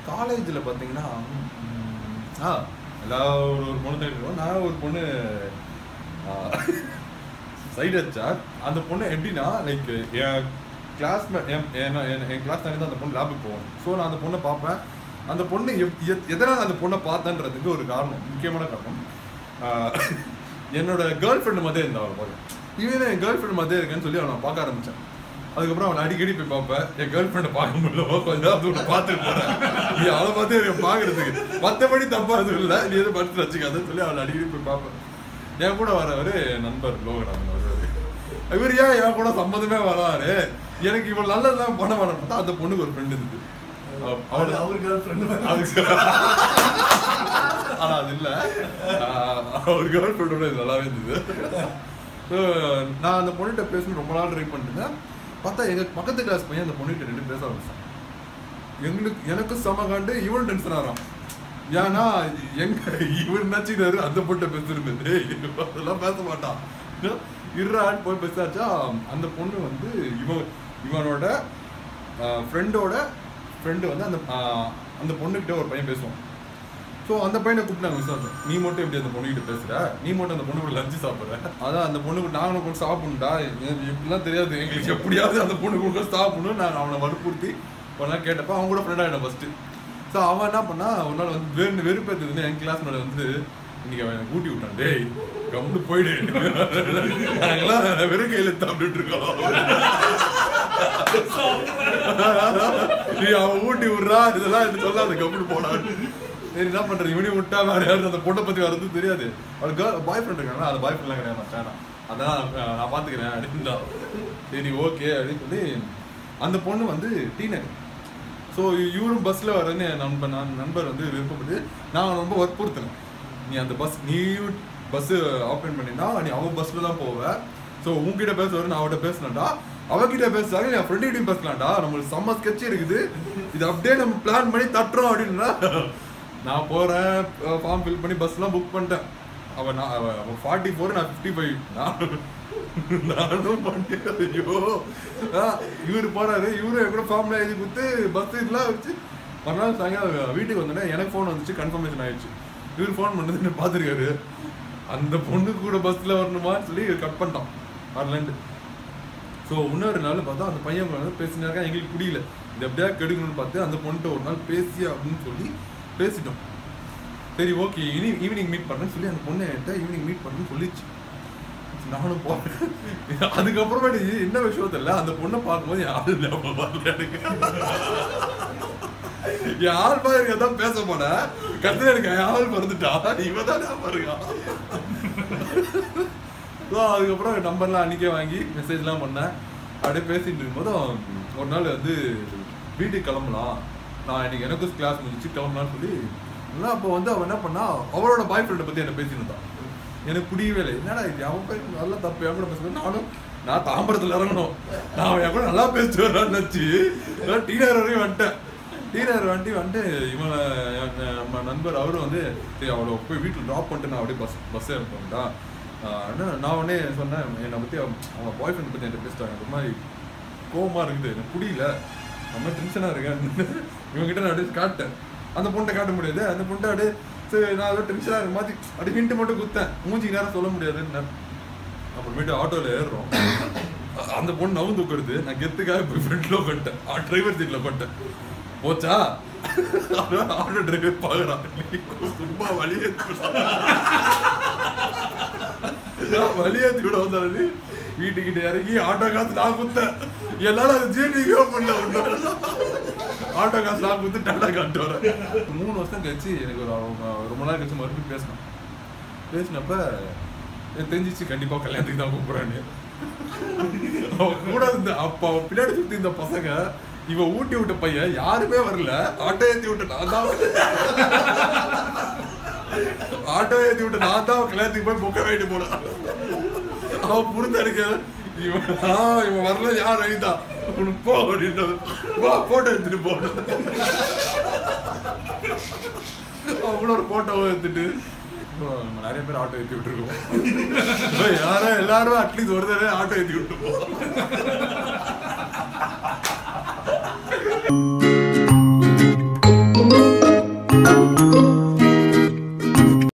காலேஜில் பார்த்தீங்கன்னா ம், ஆ எல்லா ஒரு ஒரு பொண்ணு தேடிடுவோம் நான் ஒரு பொண்ணு சைடு வச்சா அந்த பொண்ணு எப்படின்னா லைக் என் கிளாஸ்மேட் என் என் என் என் கிளாஸ் தாண்டி தான் அந்த பொண்ணு லேபுக்கு போவோம் ஸோ நான் அந்த பொண்ணை பார்ப்பேன் அந்த பொண்ணு எப்- எத்- எதனால் அந்த பொண்ணை பார்த்தேன்றதுக்கு ஒரு காரணம் முக்கியமான காரணம் ஆஹ், என்னோட கேர்ள் ஃப்ரெண்டு மாதிரியே இருந்தா அவள் பார்க்க இவன் என் கேர்ள் ஃப்ரெண்ட் மாதிரியே இருக்கேன்னு சொல்லி அவனை பார்க்க ஆரம்பிச்சேன் அதுக்கப்புறம் அவனை அடிக்கடி போய் பார்ப்பேன் என் கேர்ள் ஃப்ரெண்டை பார்க்க முடியல கொஞ்ச நேரத்துக்கு ஒன்று பார்த்துட்டு போறேன் நீ அவளை பார்த்து எனக்கு பார்க்கறதுக்கு மற்றபடி தப்பா எதுவும் இல்லை நீ எதுவும் படுத்து வச்சுக்காதுன்னு சொல்லி அவனை அடிக்கடி போய் பார்ப்பேன் என் கூட வரவர் என் நண்பர் லோகநாதன் வருவாரு இவர் ஏன் என் கூட சம்மந்தமே வராரு எனக்கு இவ்வளவு நல்லதெல்லாம் பண்ண வேணாம் பார்த்தா அந்த பொண்ணுக்கு ஒரு ஃப்ரெண்டு இருந்தது அவ- அவளு அவர் கேர்ள் ஃப்ரெண்டு அதுக்கு ஆனா அது இல்ல ஆஹ் அவர் கேர்ள் ஃப்ரெண்டோட இது நல்லாவே இருந்தது So, நான் அந்த பொண்ணுகிட்ட பேசணும் ரொம்ப நாள் ட்ரை பண்ணிருந்தேன் பார்த்தா எங்க பக்கத்து கிளாஸ் பையன் அந்த பொண்ணுகிட்ட ரெண்டு பேச ஆரம்பிச்சான் எங்களுக்கு எனக்கு செம காண்டு இவன் டென்ஷன் ஆகிறான் ஏன்னா எங்க இவர் நினச்சிக்கிறாரு அந்த பொண்ணை பேசுறது அதெல்லாம் பேச மாட்டான் இருறான்னு போய் பேசாச்சா அந்த பொண்ணு வந்து இவன் இவனோட ஃப்ரெண்டோட ஃப்ரெண்டு வந்து அந்த ஆஹ், அந்த பொண்ணுகிட்ட ஒரு பையன் பேசுவான் ஸோ அந்த பையனை கூப்பிட்டு நாங்கள் விசாரிச்சோம் நீ மட்டும் எப்படி அந்த பொண்ணுகிட்ட பேசுற நீ மட்டும் அந்த பொண்ணு கூட லஞ்சு சாப்பிட்ற அதான் அந்த பொண்ணுக்கு நாங்களும் கூட சாப்பிடணும்டா எனக்கு இப்படிலாம் தெரியாது எங்களுக்கு எப்படியாவது அந்த பொண்ணு கூட சாப்பிடணும் நான் அவனை வற்புறுத்தி ஒரு நாள் கேட்டப்ப அவன் கூட ஃப்ரெண்ட் ஆகிட்டேன் ஃபஸ்ட்டு ஸோ அவன் என்ன பண்ணா ஒரு நாள் வந்து வெறு வெறுப்பேற்றுதுன்னு என் கிளாஸ் மேலே வந்து இன்னைக்கு அவன் எனக்கு ஊட்டி விட்டான் டேய் கம்முன்னு போயிடு நாங்களாம் வெறும் கையில் சாப்பிட்டுட்டு இருக்கோம் நீ அவன் ஊட்டி விடுறா இதெல்லாம் எனக்கு சொல்லாத கம்முன்னு போடான்னு சரி என்ன பண்றது இவனையும் விட்டா வேற யாரும் அந்த பொண்ணை பத்தி வரது தெரியாது அவளுக்கு பாய் ஃப்ரெண்ட் இருக்காங்க அந்த பாய் ஃப்ரெண்ட்லாம் கிடையாது மச்சான் அதான் நான் நான் பாத்துக்கிறேன் அப்படின்னா சரி ஓகே அப்படின்னு சொல்லி அந்த பொண்ணு வந்து டீனர் ஸோ இவரும் பஸ்ல வரேன்னு என் நண்பன் நான் நண்பர் வந்து விருப்பப்பட்டு நான் அவனை ரொம்ப வற்புறுத்தினேன் நீ அந்த பஸ் நீ பஸ் ஆப்ரேட் பண்ணினா நீ அவன் பஸ்ல தான் போவ ஸோ உன்கிட்ட பேச வர நான் அவட்ட பேசினேன்டா அவகிட்ட பேசுறாங்க என் ஃப்ரெண்ட்கிட்டையும் பேசலாம்டா நம்மளுக்கு செம்ம ஸ்கெட்ச் இருக்குது இது அப்படியே நம்ம பிளான் பண்ணி தட்டுறோம் அப்படின்னா நான் போறேன் ஃபார்ம் ஃபில் பண்ணி பஸ்லாம் புக் பண்ணிட்டேன் அவன் நான் அவன் ஃபார்ட்டி ஃபோர் நான் ஃபிஃப்டி ஃபைவ் நான் நானும் பண்ணிட்டேன் ஐயோ ஆ, இவரு போறாரு இவரு என் கூட ஃபார்ம்ல எழுதி கொடுத்து பஸ் இதெல்லாம் வச்சு மறுநாள் சாயங்காலம் வீட்டுக்கு வந்தோடனே எனக்கு ஃபோன் வந்துச்சு கன்ஃபர்மேஷன் ஆயிடுச்சு இவர் ஃபோன் பண்ணது பார்த்துருக்காரு அந்த பொண்ணு கூட பஸ்ல வரணுமான்னு சொல்லி கட் பண்ணிட்டான் வரலன்ட்டு ஸோ இன்னொரு நாள் பார்த்தா அந்த பையன் வந்து பேசினாருக்கா எங்களுக்கு புரியல இது எப்படியா கெடுக்கணும்னு பார்த்து அந்த பொண்ணுகிட்ட ஒரு நாள் பேசி அப்படின்னு சொல்லி பேசிட்டோம் சரி ஓகே இனி ஈவினிங் மீட் பண்ணுறேன்னு சொல்லி அந்த பொண்ணு என்கிட்ட ஈவினிங் மீட் பண்ணுன்னு சொல்லிச்சு நானும் போறேன் அதுக்கப்புறமேட்டு என்ன விஷயம் தெரியல அந்த பொண்ணை பார்க்கும்போது என் ஆள் ஞாபகம் வரல எனக்கு என் ஆள் மாதிரி தான் பேச போனேன் கடைசியில் எனக்கு என் ஆள் மறந்துட்டா இவன் தான் ஞாபகம் இருக்கான் ஸோ அதுக்கப்புறம் நம்பர்லாம் அன்றைக்கே வாங்கி மெசேஜ்லாம் பண்ணேன் அப்படியே பேசிட்டு இருக்கும்போது ஒரு நாள் வந்து வீட்டுக்கு கிளம்பலாம் நான் இன்னைக்கு எனக்கும் கிளாஸ் முடிச்சு கிளம்பலாம்னு சொல்லி ஆனால் அப்போ வந்து அவன் என்ன பண்ணா அவளோட பாய் ஃப்ரெண்டை பற்றி என்ன பேசியிருந்தான் எனக்கு புரியவே இல்லை என்னடா இது அவன் போய் நல்லா தப்பு என் கூட பேசுவேன் நானும் நான் தாம்பரத்தில் இறங்கணும் நான் அவன் என் கூட நல்லா பேசிட்டு வரான்னு நினச்சி டீனர் வரையும் வந்துட்டேன் டீனர் வண்டி வந்துட்டு இவன் என் நம்ம நண்பர் அவரும் வந்து சரி அவளை போய் வீட்டில் ட்ராப் பண்ணிட்டு நான் அப்படியே பஸ் பஸ்ஸே இருப்பேன்டா நான் உடனே சொன்னேன் என்னை பற்றி அவங்க பாய் ஃப்ரெண்ட் பற்றி என்கிட்ட பேசிட்டாங்க இந்த மாதிரி கோவமாக இருக்குது எனக்கு புரியல நம்ம டென்ஷனாக இருக்கேன் இவங்ககிட்ட நான் அப்படியே காட்டேன் அந்த பொண்ணை காட்ட முடியாது அந்த பொண்ணை அப்படியே சரி நான் அப்படியே டென்ஷனாக இருக்க மாதிரி அப்படியே ஹிண்ட் மட்டும் குத்தேன் மூஞ்சி நேரம் சொல்ல முடியாதுன்னு அப்புறமேட்டு ஆட்டோவில் ஏறுறோம் அந்த பொண்ணு நவுந்து உட்காருது நான் கெத்துக்காக போய் ஃப்ரெண்ட்ல உட்காந்துட்டேன் டிரைவர் சீட்டில் உட்காந்துட்டேன் போச்சா ஆட்டோ டிரைவர் பார்க்குறான் சும்மா வழியே வழியாத்தி கூட வந்தாரு வீட்டுக்கிட்ட இறங்கி ஆட்டோ காசு நான் குத்தேன் எல்லாரும் அது ஜீர்ணிக்கவே பண்ணல ஒன்றும் ஆட்டோ காசு நான் குத்து டாடா காட்டு வரேன் மூணு வருஷம் கழிச்சு எனக்கு ஒரு அவங்க ரொம்ப நாள் கழிச்சு மறுபடியும் பேசினேன் பேசினப்ப எனக்கு தெரிஞ்சிச்சு கண்டிப்பா கல்யாணத்துக்கு தான் கூப்பிடுறான்னு அவன் கூட இருந்த அப்ப அவன் பின்னாடி சுத்தி இந்த பசங்க இவன் ஊட்டி விட்ட பையன் யாருமே வரல ஆட்டோ ஏத்தி விட்ட நான் தான் ஆட்டோ ஏத்தி விட்ட நான் தான் அவன் கல்யாணத்துக்கு போய் புக்க வாங்கிட்டு போனேன் அவன் புரிஞ்ச இருக்க இவன் ஆ, இவன் வரல யார் ஐதா உனக்கு போ அப்படின்றது வா போட்டோ எடுத்துட்டு போன அவன் கூட ஒரு போட்டோவை எடுத்துட்டு இப்போ நம்ம நிறைய பேர் ஆட்டோ ஏத்தி விட்டுருக்கோம் யாரோ எல்லாரும் அட்லீஸ்ட் ஒரு தடவை ஆட்டோ ஏத்தி விட்டு போ